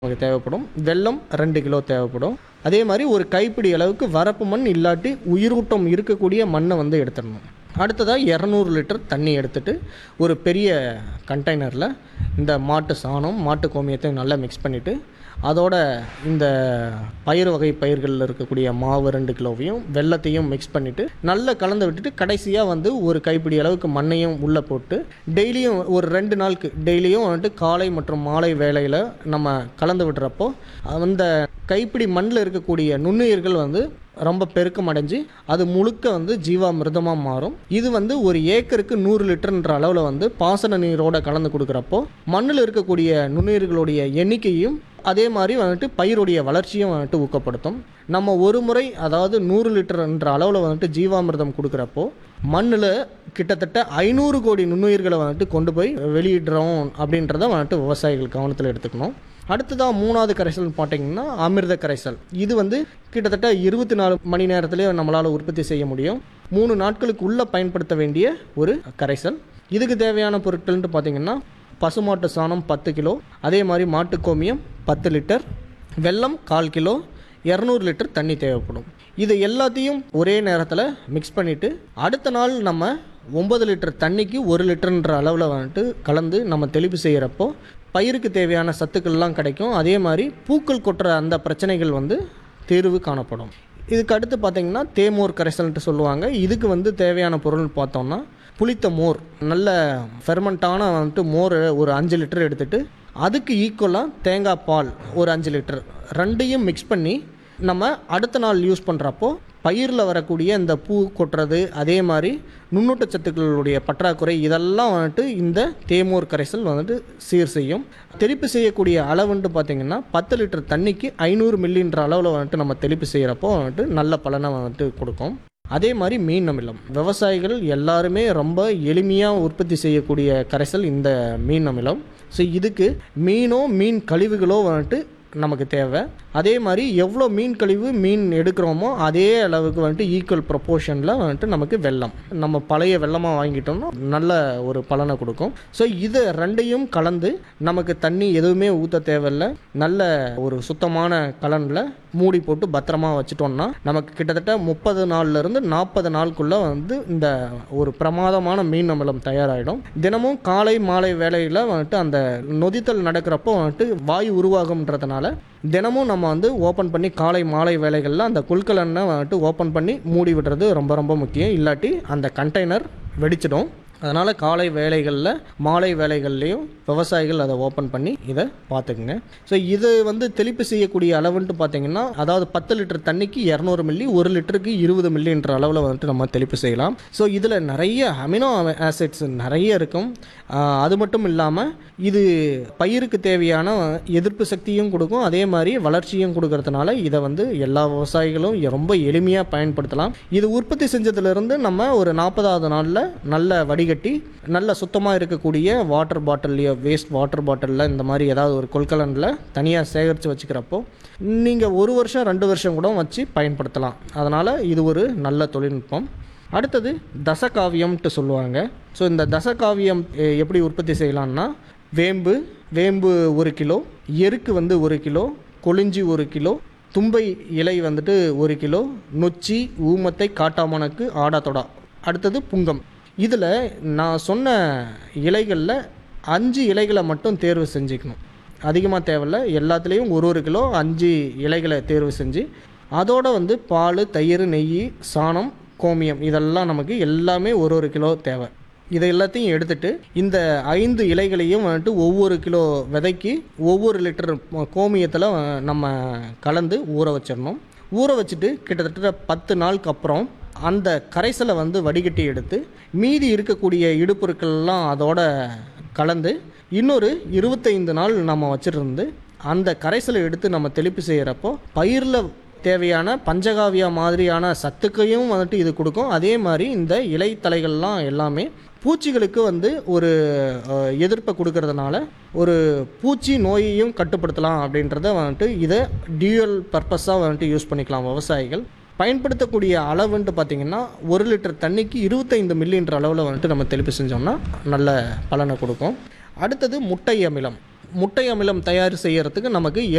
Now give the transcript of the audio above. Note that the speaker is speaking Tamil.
நமக்கு தேவைப்படும் வெல்லம் ரெண்டு கிலோ தேவைப்படும் அதே மாதிரி ஒரு கைப்பிடி அளவுக்கு வரப்பு மண் இல்லாட்டி உயிரூட்டம் இருக்கக்கூடிய மண்ணை வந்து எடுத்துடணும் அடுத்ததாக இரநூறு லிட்டர் தண்ணி எடுத்துட்டு ஒரு பெரிய கண்டெய்னரில் இந்த மாட்டு சாணம் மாட்டு கோமியத்தையும் நல்லா மிக்ஸ் பண்ணிவிட்டு அதோட இந்த பயிர் வகை பயிர்களில் இருக்கக்கூடிய மாவு ரெண்டு கிலோவையும் வெள்ளத்தையும் மிக்ஸ் பண்ணிவிட்டு நல்லா கலந்து விட்டுட்டு கடைசியாக வந்து ஒரு கைப்பிடி அளவுக்கு மண்ணையும் உள்ளே போட்டு டெய்லியும் ஒரு ரெண்டு நாளுக்கு டெய்லியும் வந்துட்டு காலை மற்றும் மாலை வேளையில் நம்ம கலந்து விடுறப்போ அந்த கைப்பிடி மண்ணில் இருக்கக்கூடிய நுண்ணுயிர்கள் வந்து ரொம்ப பெருக்கம் அடைஞ்சு அது முழுக்க வந்து ஜீவாமிர்தமாக மாறும் இது வந்து ஒரு ஏக்கருக்கு நூறு லிட்டர்ன்ற அளவில் வந்து பாசன நீரோட கலந்து கொடுக்குறப்போ மண்ணில் இருக்கக்கூடிய நுண்ணுயிர்களுடைய எண்ணிக்கையும் அதே மாதிரி வந்துட்டு பயிருடைய வளர்ச்சியும் வந்துட்டு ஊக்கப்படுத்தும் நம்ம ஒரு முறை அதாவது நூறு லிட்டர்ன்ற அளவில் வந்துட்டு ஜீவாமிர்தம் கொடுக்குறப்போ மண்ணில் கிட்டத்தட்ட ஐநூறு கோடி நுண்ணுயிர்களை வந்துட்டு கொண்டு போய் வெளியிடுறோம் அப்படின்றத வந்துட்டு விவசாயிகள் கவனத்தில் எடுத்துக்கணும் அடுத்ததாக மூணாவது கரைசல்னு பார்த்தீங்கன்னா அமிர்த கரைசல் இது வந்து கிட்டத்தட்ட இருபத்தி நாலு மணி நேரத்திலே நம்மளால் உற்பத்தி செய்ய முடியும் மூணு நாட்களுக்கு உள்ளே பயன்படுத்த வேண்டிய ஒரு கரைசல் இதுக்கு தேவையான பொருட்கள்னு பார்த்தீங்கன்னா பசுமாட்டு சாணம் பத்து கிலோ அதே மாதிரி மாட்டுக்கோமியம் பத்து லிட்டர் வெல்லம் கால் கிலோ இரநூறு லிட்டர் தண்ணி தேவைப்படும் இது எல்லாத்தையும் ஒரே நேரத்தில் மிக்ஸ் பண்ணிவிட்டு அடுத்த நாள் நம்ம ஒம்பது லிட்டர் தண்ணிக்கு ஒரு லிட்டர்ன்ற அளவில் வந்துட்டு கலந்து நம்ம தெளிப்பு செய்கிறப்போ பயிருக்கு தேவையான சத்துக்கள்லாம் கிடைக்கும் அதே மாதிரி பூக்கள் கொட்டுற அந்த பிரச்சனைகள் வந்து தீர்வு காணப்படும் இதுக்கு அடுத்து பார்த்தீங்கன்னா தேமோர் கரைசல்ன்ட்டு சொல்லுவாங்க இதுக்கு வந்து தேவையான பொருள் பார்த்தோம்னா புளித்த மோர் நல்ல ஃபெர்மெண்ட்டான வந்துட்டு மோர் ஒரு அஞ்சு லிட்டர் எடுத்துட்டு அதுக்கு ஈக்குவலாக தேங்காய் பால் ஒரு அஞ்சு லிட்டர் ரெண்டையும் மிக்ஸ் பண்ணி நம்ம அடுத்த நாள் யூஸ் பண்ணுறப்போ பயிரில் வரக்கூடிய இந்த பூ கொட்டுறது அதே மாதிரி நுண்ணூட்டச்சத்துக்களுடைய பற்றாக்குறை இதெல்லாம் வந்துட்டு இந்த தேமோர் கரைசல் வந்துட்டு சீர் செய்யும் தெளிப்பு செய்யக்கூடிய அளவுன்ட்டு பார்த்திங்கன்னா பத்து லிட்டர் தண்ணிக்கு ஐநூறு மில்லின்ற அளவில் வந்துட்டு நம்ம தெளிப்பு செய்கிறப்போ வந்துட்டு நல்ல பலனை வந்துட்டு கொடுக்கும் அதே மாதிரி மீன் அமிலம் விவசாயிகள் எல்லாருமே ரொம்ப எளிமையாக உற்பத்தி செய்யக்கூடிய கரைசல் இந்த மீன் அமிலம் ஸோ இதுக்கு மீனோ மீன் கழிவுகளோ வந்துட்டு நமக்கு தேவை அதே மாதிரி எவ்வளோ மீன் கழிவு மீன் எடுக்கிறோமோ அதே அளவுக்கு வந்துட்டு ஈக்குவல் ப்ரொப்போர்ஷனில் வந்துட்டு நமக்கு வெள்ளம் நம்ம பழைய வெள்ளமாக வாங்கிட்டோம்னா நல்ல ஒரு பலனை கொடுக்கும் ஸோ இது ரெண்டையும் கலந்து நமக்கு தண்ணி எதுவுமே ஊற்ற தேவையில்ல நல்ல ஒரு சுத்தமான கலனில் மூடி போட்டு பத்திரமா வச்சுட்டோம்னா நமக்கு கிட்டத்தட்ட முப்பது நாள்லேருந்து நாற்பது நாளுக்குள்ளே வந்து இந்த ஒரு பிரமாதமான மீன் அமிலம் தயாராகிடும் தினமும் காலை மாலை வேளையில் வந்துட்டு அந்த நொதித்தல் நடக்கிறப்போ வந்துட்டு வாயு உருவாகும்ன்றதுனால தினமும் நம்ம வந்து ஓப்பன் பண்ணி காலை மாலை வேலைகளில் அந்த குல்கலனை வந்துட்டு ஓப்பன் பண்ணி மூடி விடுறது ரொம்ப ரொம்ப முக்கியம் இல்லாட்டி அந்த கண்டெய்னர் வெடிச்சிடும் அதனால் காலை வேலைகளில் மாலை வேலைகள்லேயும் விவசாயிகள் அதை ஓப்பன் பண்ணி இதை பார்த்துக்குங்க ஸோ இது வந்து தெளிப்பு செய்யக்கூடிய அளவுன்ட்டு பார்த்தீங்கன்னா அதாவது பத்து லிட்டர் தண்ணிக்கு இரநூறு மில்லி ஒரு லிட்டருக்கு இருபது மில்லின்ற அளவில் வந்துட்டு நம்ம தெளிப்பு செய்யலாம் ஸோ இதில் நிறைய அமினோ ஆசிட்ஸ் நிறைய இருக்கும் ஆஹ் அது மட்டும் இல்லாமல் இது பயிருக்கு தேவையான எதிர்ப்பு சக்தியும் கொடுக்கும் அதே மாதிரி வளர்ச்சியும் கொடுக்கறதுனால இதை வந்து எல்லா விவசாயிகளும் ரொம்ப எளிமையாக பயன்படுத்தலாம் இது உற்பத்தி செஞ்சதுலேருந்து நம்ம ஒரு நாற்பதாவது நாளில் நல்ல வடிகட்டி நல்ல சுத்தமாக இருக்கக்கூடிய வாட்டர் பாட்டில்லையோ வேஸ்ட் வாட்டர் பாட்டிலில் இந்த மாதிரி ஏதாவது ஒரு கொள்கலனில் தனியாக சேகரித்து வச்சுக்கிறப்போ நீங்கள் ஒரு வருஷம் ரெண்டு வருஷம் கூட வச்சு பயன்படுத்தலாம் அதனால் இது ஒரு நல்ல தொழில்நுட்பம் அடுத்தது தசகாவியம்ட்டு சொல்லுவாங்க ஸோ இந்த தசகாவியம் எ- எப்படி உற்பத்தி செய்யலாம்னா வேம்பு வேம்பு ஒரு கிலோ எருக்கு வந்து ஒரு கிலோ கொளிஞ்சி ஒரு கிலோ தும்பை இலை வந்துட்டு ஒரு கிலோ நொச்சி ஊமத்தை காட்டாமணக்கு ஆடாத்தொடா அடுத்தது புங்கம் இதில் நான் சொன்ன இலைகளில் அஞ்சு இலைகளை மட்டும் தேர்வு செஞ்சுக்கணும் அதிகமாக தேவையில்ல எல்லாத்துலேயும் ஒரு ஒரு கிலோ அஞ்சு இலைகளை தேர்வு செஞ்சு அதோட வந்து பால் தயிர் நெய் சாணம் கோமியம் இதெல்லாம் நமக்கு எல்லாமே ஒரு ஒரு கிலோ தேவை இதை எல்லாத்தையும் எடுத்துட்டு இந்த ஐந்து இலைகளையும் வந்துட்டு ஒவ்வொரு கிலோ விதைக்கு ஒவ்வொரு லிட்டர் கோமியத்தில் நம்ம கலந்து ஊற வச்சிடணும் ஊற வச்சுட்டு கிட்டத்தட்ட பத்து நாளுக்கு அப்புறம் அந்த கரைசலை வந்து வடிகட்டி எடுத்து மீதி இருக்கக்கூடிய இடுப்பொருட்கள்லாம் அதோட கலந்து இன்னொரு இருபத்தைந்து நாள் நம்ம வச்சிருந்து அந்த கரைசலை எடுத்து நம்ம தெளிப்பு செய்கிறப்போ பயிரில் தேவையான பஞ்சகாவியா மாதிரியான சத்துக்கையும் வந்துட்டு இது கொடுக்கும் அதே மாதிரி இந்த இலைத்தலைகள்லாம் எல்லாமே பூச்சிகளுக்கு வந்து ஒரு அஹ், எதிர்ப்பை கொடுக்கறதுனால ஒரு பூச்சி நோயையும் கட்டுப்படுத்தலாம் அப்படின்றத வந்துட்டு இதை டியூயல் பர்பஸாக வந்துட்டு யூஸ் பண்ணிக்கலாம் விவசாயிகள் பயன்படுத்தக்கூடிய அளவுன்ட்டு பார்த்திங்கன்னா ஒரு லிட்டர் தண்ணிக்கு இருபத்தைந்து மில்லின்ற அளவில் வந்துட்டு நம்ம தெளிப்பு செஞ்சோம்னா நல்ல பலனை கொடுக்கும் அடுத்தது முட்டை அமிலம் முட்டை அமிலம் தயார் செய்யறதுக்கு நமக்கு